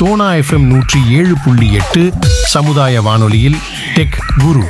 Sona FM நூற்றி ஏழு புள்ளி எட்டு சமுதாய வானொலியில் டெக் குரு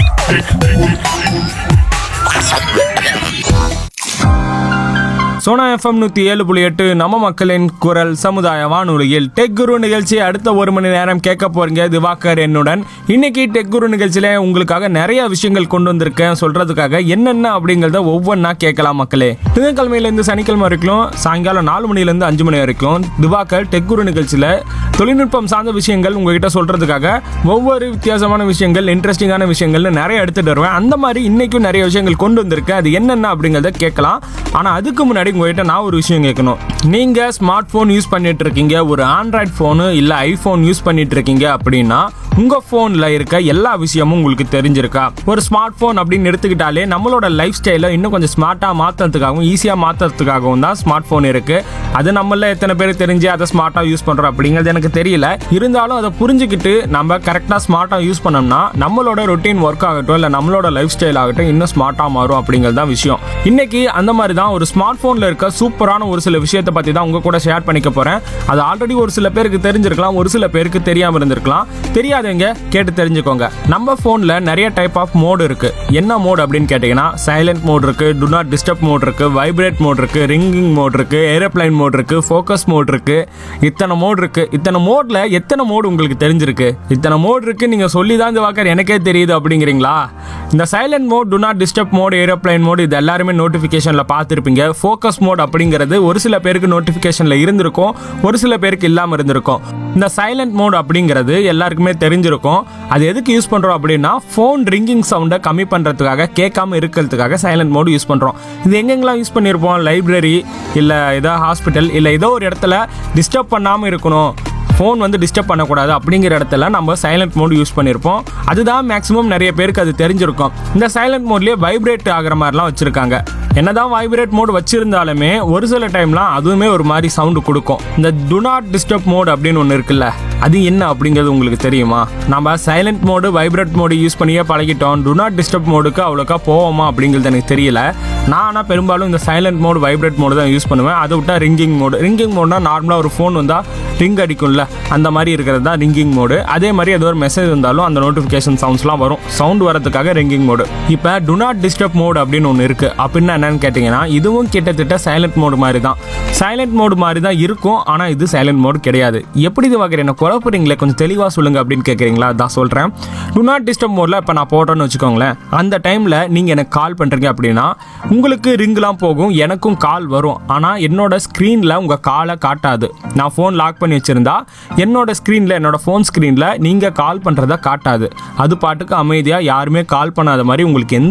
சோனா எஃப்எம் நூற்றி ஏழு புள்ளி எட்டு நம்ம மக்களின் குரல் சமுதாய வானொலியில் டெக் குரு நிகழ்ச்சி அடுத்த ஒரு மணி நேரம் கேட்க போறீங்க திவாகர் என்னுடன் இன்னைக்கு டெக் குரு நிகழ்ச்சியில உங்களுக்காக நிறைய விஷயங்கள் கொண்டு வந்திருக்கேன் சொல்றதுக்காக என்னென்ன அப்படிங்கிறத ஒவ்வொன்றா கேட்கலாம் மக்களே திங்கட்கிழமையிலேருந்து சனிக்கிழமை வரைக்கும் சாயங்காலம் நாலு மணிலேருந்து அஞ்சு மணி வரைக்கும் திவாகர் டெக் குரு நிகழ்ச்சியில தொழில்நுட்பம் சார்ந்த விஷயங்கள் உங்ககிட்ட சொல்றதுக்காக ஒவ்வொரு வித்தியாசமான விஷயங்கள் இன்ட்ரெஸ்டிங்கான விஷயங்கள்னு நிறைய எடுத்துட்டு வருவேன் அந்த மாதிரி இன்னைக்கும் நிறைய விஷயங்கள் கொண்டு வந்திருக்கேன் அது என்னென்ன அப்படிங்கிறத கேட்கலாம் ஆனா அதுக்கு முன்னாடி உங்ககிட்ட நான் ஒரு விஷயம் கேட்கணும் நீங்க ஸ்மார்ட் போன் யூஸ் பண்ணிட்டு இருக்கீங்க ஒரு ஆண்ட்ராய்ட் போனு இல்ல ஐபோன் யூஸ் பண்ணிட்டு இருக்கீங்க அப்படின்னா உங்க போன்ல இருக்க எல்லா விஷயமும் உங்களுக்கு தெரிஞ்சிருக்கா ஒரு ஸ்மார்ட் போன் அப்படின்னு எடுத்துக்கிட்டாலே நம்மளோட லைஃப் ஸ்டைலை இன்னும் கொஞ்சம் ஸ்மார்ட்டா மாத்துறதுக்காகவும் ஈஸியா மாத்துறதுக்காகவும் தான் ஸ்மார்ட் போன் இருக்கு அது நம்மள எத்தனை பேர் தெரிஞ்சு அதை ஸ்மார்ட்டா யூஸ் பண்றோம் அப்படிங்கிறது எனக்கு தெரியல இருந்தாலும் அதை புரிஞ்சுக்கிட்டு நம்ம கரெக்டா ஸ்மார்ட்டா யூஸ் பண்ணோம்னா நம்மளோட ரொட்டீன் ஒர்க் ஆகட்டும் இல்ல நம்மளோட லைஃப் ஸ்டைல் ஆகட்டும் இன்னும் ஸ்மார்ட்டா மாறும் அப்படிங்கிறது தான் விஷயம் இன்னைக்கு அந்த மாதிரி தான் ஒரு ஸ்மார்ட் போன்ல இருக்க சூப்பரான ஒரு சில விஷயத்தை பத்தி தான் உங்க கூட ஷேர் பண்ணிக்க போறேன் அது ஆல்ரெடி ஒரு சில பேருக்கு தெரிஞ்சிருக்கலாம் ஒரு சில பேருக்கு தெரியாம இருந்திருக்கலாம் தெரியாதவங்க கேட்டு தெரிஞ்சுக்கோங்க நம்ம போன்ல நிறைய டைப் ஆஃப் மோடு இருக்கு என்ன மோடு அப்படின்னு கேட்டீங்கன்னா சைலண்ட் மோட் இருக்கு டு நாட் டிஸ்டர்ப் மோட் இருக்கு வைப்ரேட் மோட் இருக்கு ரிங்கிங் மோட் இருக்கு ஏரோப்ளைன் மோட் இருக்கு ஃபோக்கஸ் மோட் இருக்கு இத்தனை மோட் இருக்கு இத்தனை மோட்ல எத்தனை மோடு உங்களுக்கு தெரிஞ்சிருக்கு இத்தனை மோட் இருக்கு நீங்க சொல்லி தான் இந்த வாக்கர் எனக்கே தெரியுது அப்படிங்கிறீங்களா இந்த silent mode do not disturb mode aeroplane mode இது எல்லாருமே நோட்டிஃபிகேஷன்ல பார்த்துருப்பீங்க ஃபோக்கஸ் மோட் அப்படிங்கிறது ஒரு சில பேருக்கு நோட்டிஃபிகேஷன்ல இருந்திருக்கும் ஒரு சில பேருக்கு இல்லாம இருந்திருக்கும் இந்த சைலண்ட் மோட் அப்படிங்கிறது எல்லாருக்குமே தெரிஞ்சிருக்கும் அது எதுக்கு யூஸ் பண்றோம் அப்படின்னா ஃபோன் ரிங்கிங் சவுண்டை கம்மி பண்றதுக்காக கேட்காம இருக்கிறதுக்காக சைலண்ட் மோட் யூஸ் பண்றோம் இது எங்கெங்கெல்லாம் யூஸ் பண்ணியிருப்போம் லைப்ரரி இல்ல ஏதோ ஹாஸ்பிட்டல் இல்ல ஏதோ ஒரு இடத்துல டிஸ்டர்ப் பண்ணாம இருக்கணும் ஃபோன் வந்து டிஸ்டர்ப் பண்ணக்கூடாது அப்படிங்கிற இடத்துல நம்ம சைலண்ட் மோட் யூஸ் பண்ணியிருப்போம் அதுதான் மேக்ஸிமம் நிறைய பேருக்கு அது தெரிஞ்சிருக்கும் இந்த சைலண்ட் மோட்லேயே வைப்ரேட் ஆகிற மாதிரிலாம் வச்சுருக்காங்க என்னதான் வைப்ரேட் மோட் வச்சிருந்தாலுமே ஒரு சில டைம்லாம் அதுவுமே ஒரு மாதிரி சவுண்டு கொடுக்கும் இந்த டு நாட் டிஸ்டர்ப் மோட் அப்படின்னு ஒன்று இருக்குல்ல அது என்ன அப்படிங்கிறது உங்களுக்கு தெரியுமா நம்ம silent mode vibrate mode use பண்ணியே பழகிட்டோம் டு நாட் டிஸ்டர்ப் மோடுக்கு அவ்வளோக்கா போவோமா அப்படிங்கிறது எனக்கு தெரியல நான் ஆனால் பெரும்பாலும் இந்த சைலண்ட் மோடு வைப்ரேட் மோடு தான் யூஸ் பண்ணுவேன் அதை விட்டா ரிங்கிங் மோடு ரிங்கிங் மோட்னா நார்மலாக ஒரு ஃபோன் வந்தால் ரிங் அடிக்கும்ல அந்த மாதிரி இருக்கிறது தான் ரிங்கிங் மோடு அதே மாதிரி ஏதோ ஒரு மெசேஜ் வந்தாலும் அந்த நோட்டிஃபிகேஷன் சவுண்ட்ஸ்லாம் வரும் சவுண்ட் வரதுக்காக ரிங்கிங் மோடு இப்போ டு நாட் டிஸ்டர்ப் மோடு அப்படின்னு ஒன்று இருக்கு அப்படின்னா என்னன்னு கேட்டிங்கன்னா இதுவும் கிட்டத்தட்ட சைலண்ட் மோடு மாதிரி தான் சைலண்ட் மோடு மாதிரி தான் இருக்கும் ஆனால் இது சைலண்ட் மோடு கிடையாது எப்படி இது வகையில் என்ன குழப்பறீங்களே கொஞ்சம் தெளிவாக சொல்லுங்க அப்படின்னு கேட்குறீங்களா அதான் சொல்கிறேன் டு நாட் டிஸ்டர்ப் மோடில் இப்போ நான் போடுறேன்னு வச்சுக்கோங்களேன் அந்த டைமில் நீங்கள் எனக்கு கால் பண்ணுறீங்க அப்படின்னா உங்களுக்கு ரிங்லாம் போகும் எனக்கும் கால் வரும் ஆனால் என்னோட ஸ்க்ரீனில் உங்கள் காலை காட்டாது நான் ஃபோன் லாக் பண்ணி வச்சுருந்தா என்னோட ஸ்க்ரீனில் என்னோட ஃபோன் ஸ்க்ரீனில் நீங்கள் கால் பண்ணுறத காட்டாது அது பாட்டுக்கு அமைதியாக யாருமே கால் பண்ணாத மாதிரி உங்களுக்கு எந்த